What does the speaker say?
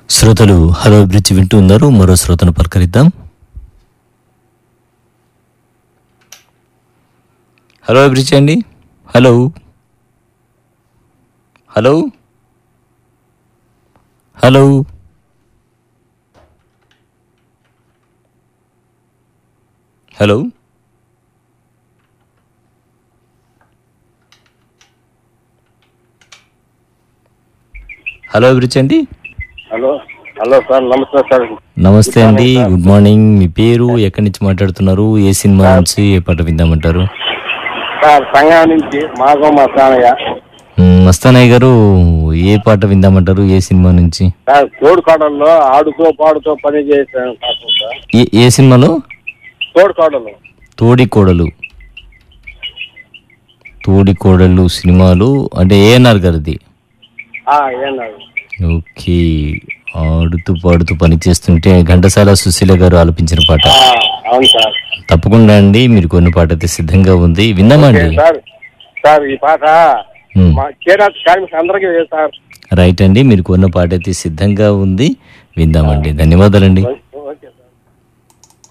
శ్రోతలు hello bridge వింటూ ఉన్నారు మరో శ్రోతను పలకరిద్దాం హలో బ్రిడ్జ్ అండి hello hello hello hello hello bridge అండి హలో హలో సార్ నమస్తే సార్ నమస్తే అండి గుడ్ మార్నింగ్ మీ పేరు ఎక్కడి నుంచి మాట్లాడుతున్నారు ఏ సినిమా నుంచి ఏ పాట విందామంటారు సార్ సంఘం నుంచి మాగో మా సానయ్య మ్, మస్తానయ్య గారు ఏ పాట విందామంటారు ఏ సినిమా నుంచి సార్ తోడుకోడల్లో ఆడుతూ పాడుతూ పని చేశాను పాపం సార్ ఏ ఏ సినిమాలో తోడుకోడలు తోడి కోడలు తోడి కోడలు సినిమాలు అంటే ఏఎన్ఆర్ గారిది ఏనాడు ఓకే ఆడుతూ పాడుతూ పని చేస్తుంటే ఘంటసాల సుశీల గారు ఆలపించిన పాట అవును సార్ తప్పకుండా అండి మీరు కొన్ని పాట అయితే సిద్ధంగా ఉంది విందామండి సార్ సార్ ఈ పాట మ్. మా కేరాత్ కార్మిక అందరికీ వేరు సార్ రైట్ అండి మీరు కొన్న పాట అయితే సిద్ధంగా ఉంది విందామండి ధన్యవాదాలండి